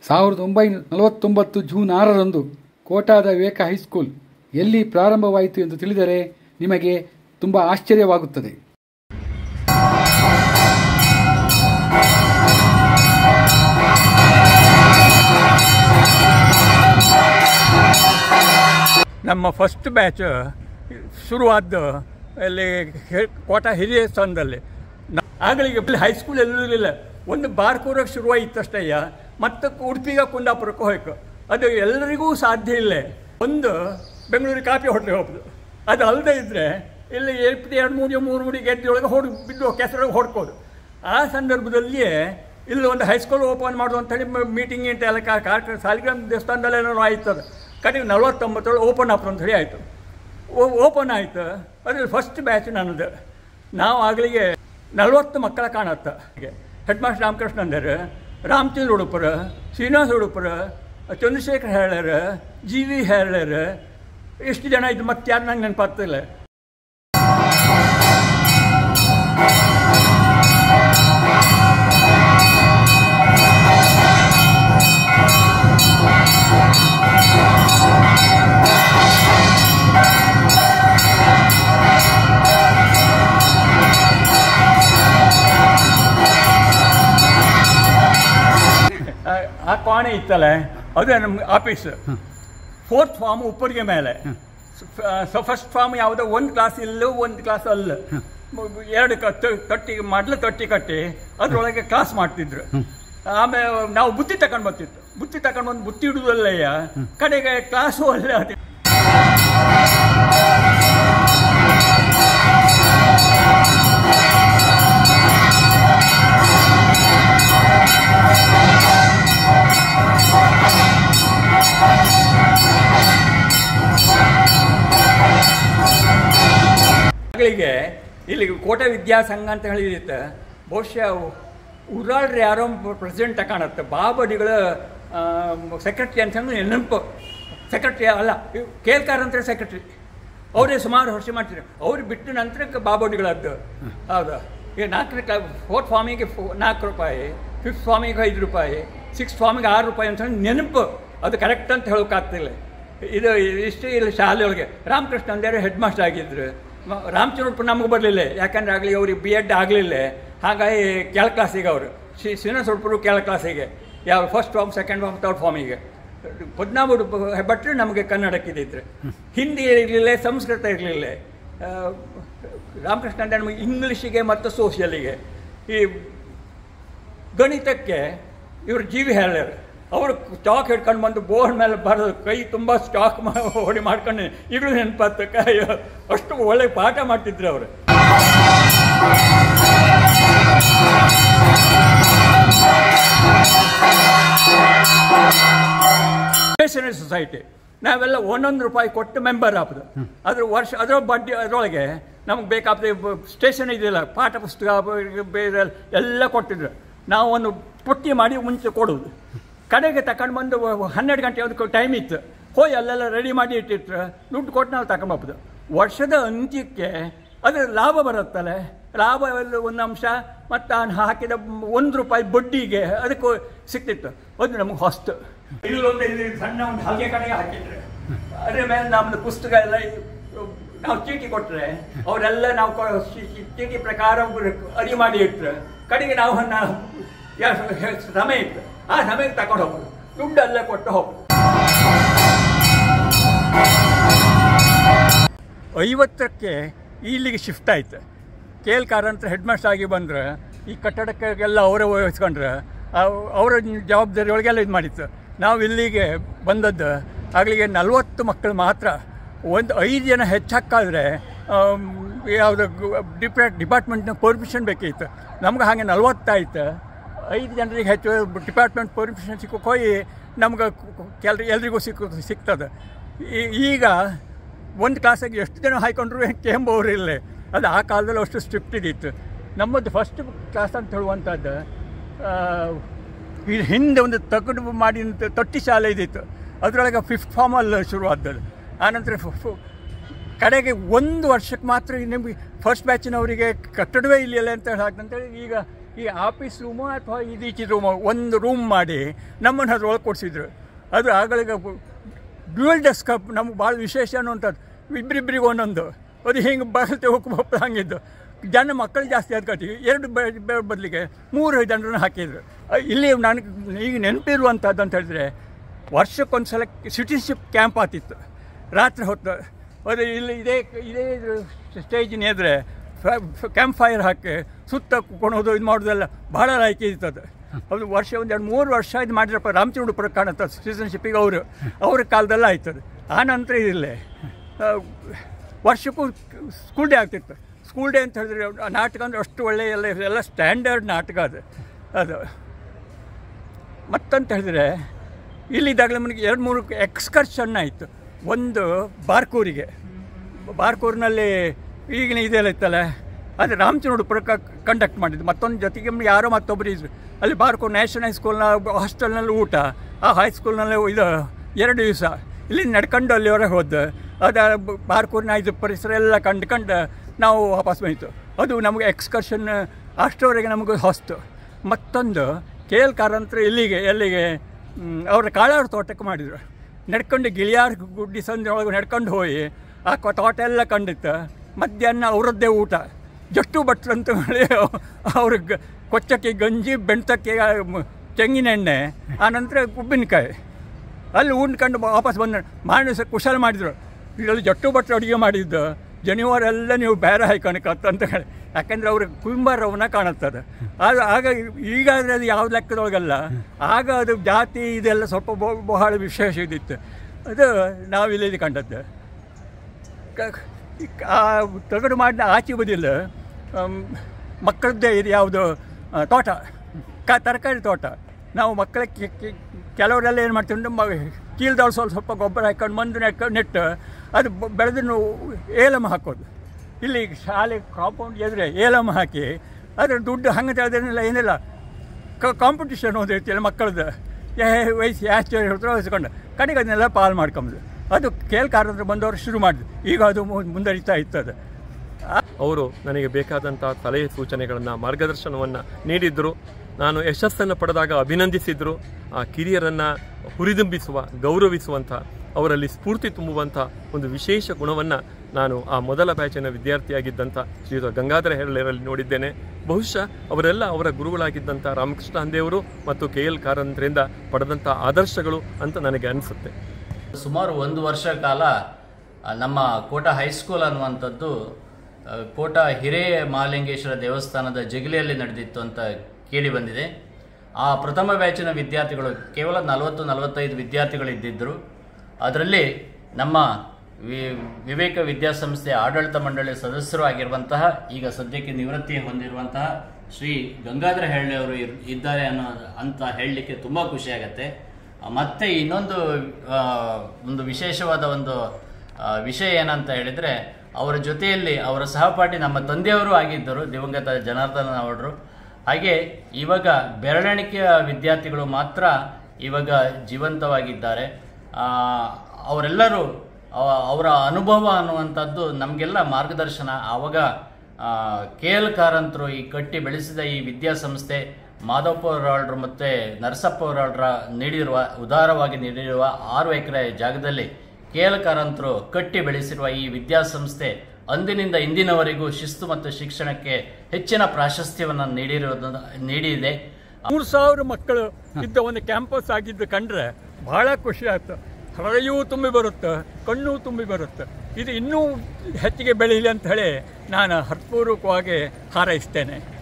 ಸಾವಿರದ ಒಂಬೈನೂರ ನಲವತ್ತೊಂಬತ್ತು ಜೂನ್ ಆರರಂದು ಕೋಟಾದ ವಿವೇಕ ಹೈಸ್ಕೂಲ್ ಎಲ್ಲಿ ಪ್ರಾರಂಭವಾಯಿತು ಎಂದು ತಿಳಿದರೆ ನಿಮಗೆ ತುಂಬ ಆಶ್ಚರ್ಯವಾಗುತ್ತದೆ ನಮ್ಮ ಫಸ್ಟ್ ಬ್ಯಾಚ್ ಶುರುವಾದ್ದು ಅಲ್ಲಿ ಹೆ- ಕೋಟ ಹಿರಿಯ ಸ್ಥಾನದಲ್ಲಿ ಆಗಲಿಗೆ ಹೈಸ್ಕೂಲ್ ಎಲ್ಲೂ ಇರಲಿಲ್ಲ ಒಂದು ಬಾರ್ಕೂರಕ್ಕೆ ಶುರುವಾಯಿತು ಅಷ್ಟಯ್ಯ ಮತ್ತೆ ಉಡುಪಿಗೆ ಕುಂದಾಪುರಕ್ಕೆ ಹೋಯ್ತು ಅದು ಎಲ್ಲರಿಗೂ ಸಾಧ್ಯ ಇಲ್ಲ ಒಂದು ಬೆಂಗಳೂರಿಗೆ ಕಾಪಿ ಹೋಟ್ಲಿಗೆ ಹೋಗ್ಬೋದು ಅದು ಅಲ್ಲದೆ ಇದ್ದರೆ ಇಲ್ಲಿ ಎಲ್ಪಿ ಎರಡು ಮೂರು ಮೂರು ಮೂರು ಗೆದ್ದೊಳಗೆ ಹೊಡ್ ಬಿದ್ದು ಕೆಸರೊಳಗೆ ಹೊಡ್ಕೋದು ಆ ಸಂದರ್ಭದಲ್ಲಿಯೇ ಇಲ್ಲಿ ಒಂದು ಹೈಸ್ಕೂಲ್ ಓಪನ್ ಮಾಡೋದು ಅಂತೇಳಿ ಮೀಟಿಂಗ್ ಇಂಟ ಎಲ್ಲ ಕಾರ್ಯಕ್ರಮ ಸಾಲಿಗ್ರಾಮ ದೇವಸ್ಥಾನದಲ್ಲೇನೋ ಆಯ್ತದ ಕಡೆಗೆ ನಲವತ್ತೊಂಬತ್ತೇಳು ಓಪನ್ ಅಪ್ ಅಂತ ಹೇಳಿ ಆಯಿತು ಓಪನ್ ಆಯಿತು ಅದ್ರಲ್ಲಿ ಫಸ್ಟ್ ಬ್ಯಾಚ್ ನನ್ನದು ನಾವು ಆಗಲಿಗೆ ನಲವತ್ತು ಮಕ್ಕಳ ಕಾಣತ್ತ ಹೆಡ್ ಮಾಸ್ಟರ್ ರಾಮಕೃಷ್ಣ ಅಂದರು ರಾಮಚಂದ್ರ ಉಡುಪರ ಶ್ರೀನಿವಾಸ ಉಡುಪರ ಚಂದ್ರಶೇಖರ್ ಹೇಳರ್ ಜಿ ವಿ ಹೇಳರ್ ಎಷ್ಟು ಜನ ಇದು ಮತ್ತೆ ಯಾರು ನಂಗೆ ನೆನಪಾಗ್ತಿಲ್ಲ ಆ- ಆ ಕೋಣೆ ಇತ್ತಲ್ಲ ಅದೇ ನಮ್ಮ ಆಫೀಸ್ ಫೋರ್ತ್ ಫಾರ್ಮ್ ಉಪ್ಪರಿಗೆ ಮೇಲೆ ಸೊ ಫಸ್ಟ್ ಫಾರ್ಮ್ ಯಾವುದೋ ಒಂದು ಕ್ಲಾಸ್ ಇಲ್ಲೂ ಒಂದು ಕ್ಲಾಸ್ ಅಲ್ಲ ಎರಡು ಕಟ್ಟು ತೊಟ್ಟಿ ಮೊದಲು ತೊಟ್ಟಿ ಕಟ್ಟಿ ಅದರೊಳಗೆ ಕ್ಲಾಸ್ ಮಾಡ್ತಿದ್ರು ಆಮೇಲೆ ನಾವು ಬುತ್ತಿ ತಗೊಂಡು ಬರ್ತಿತ್ತು ಬುತ್ತಿ ತಗೊಂಡು ಬಂದು ಬುತ್ತಿ ಹಿಡುದಲ್ಲಯ್ಯ ಕಡೆಗೆ ಕ್ಲಾಸು ಅಲ್ಲೇ ಅದು ಮಕ್ಕಳಿಗೆ ಇಲ್ಲಿ ಕೋಟೆ ವಿದ್ಯಾಸಂಘ ಅಂತ ಹೇಳಿರುತ್ತೆ ಬಹುಶಃ ಉರಾಳ್ರಿ ಯಾರೋ ಪ್ರೆಸಿಡೆಂಟ್ ಕಾಣುತ್ತೆ ಬಾಬಡಿಗಳ ಸೆಕ್ರೆಟ್ರಿ ಅಂತ ನೆನಪು ಸೆಕ್ರೆಟ್ರಿ ಅಲ್ಲ ಇವ್ ಕೇಳ್ಕಾರ್ ಅಂತ ಸೆಕ್ರೆಟ್ರಿ ಅವರೇ ಸುಮಾರು ವರ್ಷ ಮಾಡ್ತಿದ್ರು ಅವ್ರು ಬಿಟ್ಟು ನಂತರಕ್ಕೆ ಬಾಬಡಿಗಳದ್ದು ಹೌದಾ ಈಗ ನಾಲ್ಕನೇ ಕ್ಲಾ ಫೋರ್ತ್ ಫಾರ್ಮಿಗೆ ಫೋ ನಾಲ್ಕು ರೂಪಾಯಿ ಫಿಫ್ತ್ ಫಾರ್ಮಿಗೆ ಐದು ರೂಪಾಯಿ ಸಿಕ್ಸ್ ಫಾರ್ಮಿಗೆ ಆರು ರೂಪಾಯಿ ಅಂತ ಹೇಳಿ ನೆನಪು ಅದು ಕರೆಕ್ಟ್ ಅಂತ ಹೇಳೋಕ್ಕಾಗ್ತಿಲ್ಲ ಇದು ಇಷ್ಟು ಇಲ್ಲಿ ಶಾಲೆಯೊಳಗೆ ರಾಮಕೃಷ್ಣ ಅಂದೇರು ಹೆಡ್ ಮಾಸ್ಟರ್ ಆಗಿದ್ರು ಮ- ರಾಮಚಂದ್ರಪ್ಪ ನಮಗೆ ಬರಲಿಲ್ಲ ಯಾಕಂದ್ರೆ ಆಗಲಿ ಅವ್ರಿಗೆ ಬಿ ಎಡ್ ಆಗಲಿಲ್ಲ ಹಾಗಾಗಿ ಕೆಳ ಕ್ಲಾಸಿಗೆ ಅವರು ಶ್ರೀ ಶ್ರೀನಿವಾಸರು ಕೆಳ ಕ್ಲಾಸಿಗೆ ಯಾವ first form second form third ಫಾರ್ಮಿಗೆ ಪದ್ನಾಭರು ಭಟ್ರು ನಮಗೆ ಕನ್ನಡಕ್ಕಿದ್ದಿದ್ರು ಹಿಂದಿ ಇರಲಿಲ್ಲ ಸಂಸ್ಕೃತ ಇರಲಿಲ್ಲ ರಾಮಕೃಷ್ಣ ಅಂದ್ರೆ ನಮಗೆ ಇಂಗ್ಲೀಷಿಗೆ ಮತ್ತು ಸೋಷಿಯಲಿಗೆ ಈ ಗಣಿತಕ್ಕೆ ಇವರು ಜಿ ವಿ ಹೇಳರು ಅವರು ಸ್ಟಾಕ್ ಹಿಡ್ಕೊಂಡು ಬಂದು ಬೋರ್ಡ್ ಮೇಲೆ ಬರೋದು ಕೈ ತುಂಬ ಸ್ಟಾಕ್ ಹೊಡಿ ಮಾಡ್ಕೊಂಡು ಈಗಲೂ ನೆನಪಾತ ಅಷ್ಟು ಒಳ್ಳೆ ಪಾಠ ಮಾಡ್ತಿದ್ರು ಅವರು ಸ್ಟೇಷನರಿ ಸೊಸೈಟಿ ನಾವೆಲ್ಲ ಒಂದೊಂದು ರೂಪಾಯಿ ಕೊಟ್ಟು ಮೆಂಬರ್ ಆಗೋದು ಅದ್ರ ವರ್ಷ ಅದರ ಬಡ್ಡಿ ಅದರೊಳಗೆ ನಮಗೆ ಬೇಕಾದ ಸ್ಟೇಷನ್ ಇದೆಯಲ್ಲ ಪಾಠ ಪುಸ್ತಕ ಬ- ಬೇರೆ ಎಲ್ಲ ಕೊಟ್ಟಿದ್ರು ನಾವು ಒಂದು ಪುಟ್ಟಿ ಮಾಡಿ ಮುಂಚೆ ಕೊಡೋದು ಕಡೆಗೆ ತಗೊಂಡು ಬಂದು ಹನ್ನೆರಡು ಗಂಟೆ ಅದಕ್ಕೆ ಟೈಮ್ ಇತ್ತು ಹೋಗಿ ಅಲ್ಲೆಲ್ಲ ರೆಡಿ ಮಾಡಿ ಇಟ್ಟಿಟ್ರೆ ದುಡ್ಡು ಕೊಟ್ಟು ನಾವು ತಗೊಂಬರ್ಬೋದು ವರ್ಷದ ಅಂತ್ಯಕ್ಕೆ ಅದರ ಲಾಭ ಬರುತ್ತಲ್ಲ ಲಾಭ ಎಲ್ಲ ಒಂದು ಅಂಶ ಮತ್ತು ಅವ್ನು ಹಾಕಿದ ಒಂದು ರೂಪಾಯಿ ಬಡ್ಡಿಗೆ ಅದಕ್ಕೂ ಸಿಕ್ತಿತ್ತು ಅದು ನಮಗೆ ಹೊಸ್ತು ಇಲ್ಲೊಂದು ಇಲ್ಲಿ ಸಣ್ಣ ಒಂದು ಹಲ್ಗೆ ಕಡೆಗೆ ಹಾಕಿದ್ರೆ ಅದ್ರ ಮೇಲೆ ನಮ್ಮದು ಪುಸ್ತಕ ಎಲ್ಲ ನಾವು ಚೀಟಿ ಕೊಟ್ಟರೆ ಅವರೆಲ್ಲ ನಾವು ಕೊ- ಚೀ- ಚೀ- ಚೀಟಿ ಪ್ರಕಾರ ಅಡಿ ಮಾಡಿ ಇಟ್ರೆ ಕಡೆಗೆ ನಾವು ನಾವು ಯಾ- ಸಮಯ ಇತ್ತು ಆ ಸಮಯಕ್ಕೆ ತಗೊಂಡು ಹೋಗೋದು ದುಡ್ಡು ಅಲ್ಲೇ ಕೊಟ್ಟು ಹೋಗೋದು ಐವತ್ತಕ್ಕೆ ಇಲ್ಲಿಗೆ ಶಿಫ್ಟ್ ಆಯ್ತು K L Karanth head master ಆಗಿ ಬಂದ್ರೆ ಈ ಕಟ್ಟಡಕ್ಕೆಲ್ಲ ಅವರೇ ವಹಿಸ್ಕೊಂಡ್ರೆ ಅವ್- ಅವರ ಜವಾಬ್ದಾರಿ ಒಳಗೆಲ್ಲ ಇದು ಮಾಡಿತ್ತು ನಾವು ಇಲ್ಲಿಗೆ ಬಂದದ್ದು ಆಗಲಿಗೆ ನಲವತ್ತು ಮಕ್ಕಳು ಮಾತ್ರ ಒಂದು ಐದು ಜನ ಹೆಚ್ಚಕ್ಕಾದರೆ ಯಾವುದು ಡಿಪ್ರಾ ಡಿಪಾರ್ಟ್ಮೆಂಟ್ನ ಪರ್ಮಿಷನ್ ಬೇಕಿತ್ತು ನಮ್ಗೆ ಹಾಗೆ ನಲ್ವತ್ತಾಯ್ತು ಐದು ಜನರಿಗೆ ಹೆಚ್ಚು ಡಿಪಾರ್ಟ್ಮೆಂಟ್ ಪರ್ಮಿಷನ್ ಸಿಕ್ಕಕ್ಕೆ ಹೋಗಿ ನಮ್ಗೆ ಕೆಲ ಎಲ್ರಿಗೂ ಸಿಕ್ಕ ಸಿಗ್ತದೆ ಈ- ಈಗ ಒಂದು ಕ್ಲಾಸಾಗಿ ಎಷ್ಟು ಜನ ಹಾಯ್ಕೊಂಡ್ರು ಕೆಂಬೋರು ಇಲ್ಲ ಅದು ಆ ಕಾಲದಲ್ಲಿ ಅಷ್ಟು ಸ್ಟ್ರಿಕ್ಟ್ ಇದ್ದಿತ್ತು ನಮ್ಮದು ಫಸ್ಟ್ ಕ್ಲಾಸ್ ಅಂತ ಹೇಳುವಂಥದ್ದು ಆ, ಈ ಹಿಂದೆ ಒಂದು ತಗಡು ಮಾಡಿ ತೊಟ್ಟಿ ಶಾಲೆ ಇದ್ದಿತ್ತು ಅದರೊಳಗೆ ಫಿಫ್ತ್ ಫಾರ್ಮಲ್ಲಿ ಶುರುವಾದದ್ದು ಆನಂತರ ಫು- ಫು- ಕಡೆಗೆ ಒಂದು ವರ್ಷಕ್ಕೆ ಮಾತ್ರ ನಿಮಗೆ ಫಸ್ಟ್ ಬ್ಯಾಚಿನವರಿಗೆ ಕಟ್ಟಡವೇ ಇಲ್ಲಿಲ್ಲ ಅಂತ ಹೇಳಿ ಹಾಕ್ದಂತೇಳಿ ಈಗ ಈ ಆಫೀಸ್ ರೂಮು ಅಥವಾ ಇದೀಚೆ ರೂಮು ಒಂದು ರೂಮ್ ಮಾಡಿ ನಮ್ಮನ್ನು ಅದ್ರೊಳಗೆ ಕೊಡಿಸಿದ್ರು ಅದು ಆಗಳಿಗೆ ಡ್ಯೂಯಲ್ ಡೆಸ್ಕಪ್ ನಮ್ಗೆ ಭಾಳ ವಿಶೇಷ ಅನ್ನುವಂಥದ್ದು ಇಬ್ಬರಿಬ್ಬರಿಗೆ ಒಂದೊಂದು ಅದು ಹಿಂಗೆ ಬಗಲ್ತೆ ಹೋಗ್ಬೇಕು ಹಂಗಿದ್ದು ಜನ ಮಕ್ಕಳು ಜಾಸ್ತಿ ಆದ್ಕೊಳ್ತೀವಿ ಎರಡು ಬೆ ಬದಲಿಗೆ ಮೂರು ಜನರನ್ನು ಹಾಕಿದ್ರು ಅಹ್, ಇಲ್ಲಿ ನನಗೆ ಈಗ ನೆನಪಿರುವಂಥದ್ದು ಅಂತ ಹೇಳಿದ್ರೆ ವರ್ಷಕ್ಕೊಂದು ಸಲ ಸಿಟಿಶಿಪ್ ಕ್ಯಾಂಪ್ ಆತಿತ್ತು ರಾತ್ರಿ ಹೊತ್ತು ಅದು ಇಲ್ಲಿ ಇದೇ ಇದೇ ಸ್ಟೇಜಿನ ಎದುರೆ ಕ್ಯಾಂಪ್ ಫೈರ್ ಹಾಕಿ ಸುತ್ತ ಕುಣೋದು ಇದು ಮಾಡೋದೆಲ್ಲ ಭಾಳ ಲೈಕ್ ಇರ್ತದೆ ಅದು ವರ್ಷ ಒಂದು ಎರಡು ಮೂರು ವರ್ಷ ಇದು ಮಾಡಿದ್ರಪ್ಪ ರಾಮಚಂದ್ರಪುರ ಕಾಣುತ್ತೆ ಸಿಟಿಸನ್ಶಿಪ್ಪಿಗೆ ಅವರು ಅವ್ರ ಕಾಲದಲ್ಲ ಆಯ್ತದೆ ಆ ನಂತರ ಇದಿಲ್ಲೇ ವರ್ಷಕ್ಕೂ ಸ್ಕೂಲ್ ಡೇ ಆಗ್ತಿತ್ತು ಸ್ಕೂಲ್ ಡೇ ಅಂತ ಹೇಳಿದ್ರೆ ಆ ನಾಟಕ ಅಂದರೆ ಅಷ್ಟು ಒಳ್ಳೆಯ ಎಲ್ಲ ಎಲ್ಲ ಸ್ಟ್ಯಾಂಡರ್ಡ್ ನಾಟಕ ಅದು ಅದು ಮತ್ತಂತ ಹೇಳಿದ್ರೆ ಇಲ್ಲಿದ್ದಾಗಲೇ ನನಗೆ ಎರಡು ಮೂರು ಎಕ್ಸ್ಕರ್ಷನ್ ಆಯಿತು ಒಂದು ಬಾರ್ಕೂರಿಗೆ ಬಾರ್ಕೂರಿನಲ್ಲಿ ಈಗಿನ ಇದೆಲ್ಲ ಇತ್ತಲ್ಲ ಅದು ರಾಮಚಂದ್ರಪುರ ಕಂಡಕ್ಟ್ ಮಾಡಿದ್ದು ಮತ್ತೊಂದು ಜೊತೆಗೆ ಯಾರೋ ಮತ್ತೊಬ್ಬರು ಇದ್ರು ಅಲ್ಲಿ ಬಾರ್ಕೂರ್ ನ್ಯಾಷನಲ್ ಹೈಸ್ಕೂಲ್ನ ಹಾಸ್ಟೆಲ್ನಲ್ಲಿ ಊಟ ಆ ಹೈಸ್ಕೂಲ್ನಲ್ಲಿ ಇದು ಎರಡು ದಿವಸ ಇಲ್ಲಿ ನಡ್ಕೊಂಡು ಅಲ್ಲಿವರೆಗೆ ಹೋದ್ದು ಅದು ಬಾರ್ಕೂರಿನ ಇದು ಪರಿಸರ ಎಲ್ಲ ಕಂಡ್ಕೊಂಡು ನಾವು ವಾಪಸ್ ಬಂದಿತ್ತು ಅದು ನಮಗೆ ಎಕ್ಸ್ಕರ್ಷನ್ ಅಷ್ಟರವರೆಗೆ ನಮಗೆ ಹೊಸ್ತು ಮತ್ತೊಂದು ಕೆ ಎಲ್ ಕಾರಂತರ ಇಲ್ಲಿಗೆ ಎಲ್ಲಿಗೆ ಮ್, ಅವರ ಕಾಳಾರ ತೋಟಕ್ಕೆ ಮಾಡಿದರು ನಡ್ಕೊಂಡು ಗಿಳಿಯಾರ ಗುಡ್ಡಿ ಸಂಜೆ ಒಳಗೆ ನಡ್ಕೊಂಡು ಹೋಗಿ ಆ ಕೊ- ತೋಟ ಎಲ್ಲ ಕಂಡಿತ್ತು ಮಧ್ಯಾಹ್ನ ಅವರದ್ದೇ ಊಟ ಜಟ್ಟು ಭಟ್ರು ಅಂತ ಹೇಳಿ ಅವ್ರ ಗ- ಕೊಚ್ಚಕ್ಕೆ ಗಂಜಿ ಬೆಣ್ತಕ್ಕೆ ಆ, ಮ್, ತೆಂಗಿನೆಣ್ಣೆ ಆನಂತರ ಉಪ್ಪಿನಕಾಯಿ ಅಲ್ಲಿ ಉಂಡ್ಕೊಂಡು ವಾಪಸ್ ಬಂದ ಮಾಡಿ ಸಹ ಕುಶಲ ಮಾಡಿದರು ಇದರಲ್ಲಿ ಜಟ್ಟು ಭಟ್ರು ಅಡುಗೆ ಮಾಡಿದ್ದು ಜನಿವಾರೆಲ್ಲ ನೀವು ಬೇರೆ ಹಾಯ್ಕೊಳಕತ್ತ ಅಂತ ಹೇಳಿ ಯಾಕಂದ್ರೆ ಅವ್ರ ಕುಂಬಾರವನ್ನ ಕಾಣುತ್ತದೆ ಆಗ ಆಗ ಈಗಾದರೆ ಅದು ಯಾವ ಲೆಕ್ಕದೊಳಗಲ್ಲ ಆಗ ಅದು ಜಾತಿ ಇದೆಲ್ಲ ಸ್ವಲ್ಪ ಬ- ಬಹಳ ವಿಶೇಷ ಇದಿತ್ತು ಅದು ನಾವಿಲ್ಲಿ ಕಂಡದ್ದು ಕ- ಆ ತಗಡು ಮಾಡಿದ ಆಚೆ ಬದಿಲ್ಲ ಮಕ್ಕಳದ್ದೇ ಇದು ಯಾವುದು ಆ, ತೋಟ ಕ ತರಕಾರಿ ತೋಟ ನಾವು ಮಕ್ಕಳ ಕೆಲವರೆಲ್ಲ ಏನು ಮಾಡ್ತೀವಿ ನಮ್ಮ ಕೀಲ್ದವ್ರು ಸ್ವಲ್ಪ ಸ್ವಲ್ಪ ಗೊಬ್ಬರ ಹಾಕೊಂಡು ಮಂದು ನೆಟ್ಕೊಂಡು ನೆಟ್ಟು ಅದು ಬ- ಬೆಳೆದು ನಾವು ಏಲಮ್ಮ ಹಾಕೋದು ಇಲ್ಲಿ ಶಾಲೆ ಕಾಂಪೌಂಡ್ ಎದುರೆ ಏಲಮ್ಮ ಹಾಕಿ ಅದ್ರ ದುಡ್ಡು ಹಂಗೆ ತೆಗೆದೇನಿಲ್ಲ ಏನಿಲ್ಲ ಕ ಕಾಂಪಿಟಿಷನ್ ಒಂದು ಇರ್ತಿಲ್ಲ ಮಕ್ಕಳದ್ದು ಏ ವಯಸ್ಸು ಯಾಸ್ತಿ ಹೇಳ್ತಾರೆ ವಹಿಸ್ಕೊಂಡು ಕಡೆಗೆ ಅದನ್ನೆಲ್ಲ ಪಾಲು ಮಾಡ್ಕೊಂಬುದು ಅದು ಕೇಳ್ಕಾರಂದ್ರೆ ಬಂದವರು ಶುರು ಮಾಡಿದ್ರು ಈಗ ಅದು ಮು- ಮುಂದುವರಿತಾ ಇತ್ತು ಅದು ಅವರು ನನಗೆ ಬೇಕಾದಂಥ ಸಲಹೆ ಸೂಚನೆಗಳನ್ನು ಮಾರ್ಗದರ್ಶನವನ್ನು ನೀಡಿದ್ದರು ನಾನು ಯಶಸ್ಸನ್ನು ಪಡೆದಾಗ ಅಭಿನಂದಿಸಿದ್ರು ಆ ಕಿರಿಯರನ್ನು ಹುರಿದುಂಬಿಸುವ ಗೌರವಿಸುವಂಥ ಅವರಲ್ಲಿ ಸ್ಫೂರ್ತಿ ತುಂಬುವಂಥ ಒಂದು ವಿಶೇಷ ಗುಣವನ್ನು ನಾನು ಆ ಮೊದಲ ಬ್ಯಾಚಿನ ವಿದ್ಯಾರ್ಥಿಯಾಗಿದ್ದಂಥ ಶ್ರೀಯುತ ಗಂಗಾಧರ ಹೆರಳೆರಲ್ಲಿ ನೋಡಿದ್ದೇನೆ ಬಹುಶಃ ಅವರೆಲ್ಲ ಅವರ ಗುರುಗಳಾಗಿದ್ದಂಥ ರಾಮಕೃಷ್ಣ ಹಂದೇವರು ಮತ್ತು ಕೆ ಎಲ್ ಕಾರಂತರಿಂದ ಪಡೆದಂಥ ಆದರ್ಶಗಳು ಅಂತ ನನಗೆ ಅನಿಸುತ್ತೆ ಸುಮಾರು ಒಂದು ವರ್ಷ ಕಾಲ ಆ, ನಮ್ಮ ಕೋಟ ಹೈಸ್ಕೂಲ್ ಅನ್ನುವಂಥದ್ದು ಆ, ಕೋಟ ಹಿರೇ ಮಹಾಲಿಂಗೇಶ್ವರ ದೇವಸ್ಥಾನದ ಜಗಿಲಿಯಲ್ಲಿ ನಡೆದಿತ್ತು ಅಂತ ಕೇಳಿ ಬಂದಿದೆ ಆ ಪ್ರಥಮ ಬ್ಯಾಚಿನ ವಿದ್ಯಾರ್ಥಿಗಳು ಕೇವಲ ನಲವತ್ತು ನಲವತ್ತೈದು ವಿದ್ಯಾರ್ಥಿಗಳು ಇದ್ದಿದ್ದರು ಅದರಲ್ಲಿ ನಮ್ಮ ವಿ ವಿವೇಕ ವಿದ್ಯಾಸಂಸ್ಥೆ ಆಡಳಿತ ಮಂಡಳಿ ಸದಸ್ಯರು ಆಗಿರುವಂತಹ ಈಗ ಸದ್ಯಕ್ಕೆ ನಿವೃತ್ತಿ ಹೊಂದಿರುವಂತಹ ಶ್ರೀ ಗಂಗಾಧರ ಹೆಳ್ಳೆ ಅವರು ಇರ್- ಇದ್ದಾರೆ ಅನ್ನೋ ಅಂತ ಹೇಳಲಿಕ್ಕೆ ತುಂಬ ಖುಷಿಯಾಗತ್ತೆ ಆ, ಮತ್ತೆ ಇನ್ನೊಂದು ಆ, ಒಂದು ವಿಶೇಷವಾದ ಒಂದು ಆ, ವಿಷಯ ಏನಂತ ಹೇಳಿದರೆ ಅವರ ಜೊತೆಯಲ್ಲಿ ಅವರ ಸಹಪಾಠಿ ನಮ್ಮ ತಂದೆಯವರು ಆಗಿದ್ದರು ದಿವಂಗತ ಜನಾರ್ದನ ಅವರು ಹಾಗೆ ಇವಾಗ ಬೆರಳೆಣಿಕೆಯ ವಿದ್ಯಾರ್ಥಿಗಳು ಮಾತ್ರ ಇವಾಗ ಜೀವಂತವಾಗಿದ್ದಾರೆ ಆ, ಅವರೆಲ್ಲರೂ ಅವ- ಅವರ ಅನುಭವ ಅನ್ನುವಂಥದ್ದು ನಮಗೆಲ್ಲ ಮಾರ್ಗದರ್ಶನ ಆವಾಗ ಕೆ ಎಲ್ ಕಾರಂತರು ಈ ಕಟ್ಟಿ ಬೆಳೆಸಿದ ಈ ವಿದ್ಯಾಸಂಸ್ಥೆ ಮಾಧವಪ್ಪ ಅವರಾಳ್ರು ಮತ್ತು ನರಸಪ್ಪ ಅವರಾಳ್ರ ನೀಡಿರುವ ಉದಾರವಾಗಿ ನೀಡಿರುವ ಆರು ಎಕರೆ ಜಾಗದಲ್ಲಿ ಕೆ ಎಲ್ ಕಾರಂತರು ಕಟ್ಟಿ ಬೆಳೆಸಿರುವ ಈ ವಿದ್ಯಾಸಂಸ್ಥೆ ಅಂದಿನಿಂದ ಇಂದಿನವರೆಗೂ ಶಿಸ್ತು ಮತ್ತು ಶಿಕ್ಷಣಕ್ಕೆ ಹೆಚ್ಚಿನ ಪ್ರಾಶಸ್ತ್ಯವನ್ನು ನೀಡಿರುವುದನ್ನು ನೀಡಿದೆ ಮೂರು ಸಾವಿರ ಮಕ್ಕಳು ಇದ್ದ ಒಂದು ಕ್ಯಾಂಪಸ್ ಆಗಿದ್ದು ಕಂಡ್ರೆ ಬಹಳ ಖುಷಿ ಆಯ್ತು ಹೃದಯವೂ ತುಂಬಿ ಬರುತ್ತೆ ಕಣ್ಣು ತುಂಬಿ ಬರುತ್ತೆ ಇದು ಇನ್ನೂ ಹೆಚ್ಚಿಗೆ ಬೆಳೀಲಿ ಅಂತ ಹೇಳಿ ನಾನು ಹೃತ್ಪೂರ್ವಕವಾಗಿ ಹಾರೈಸ್ತೇನೆ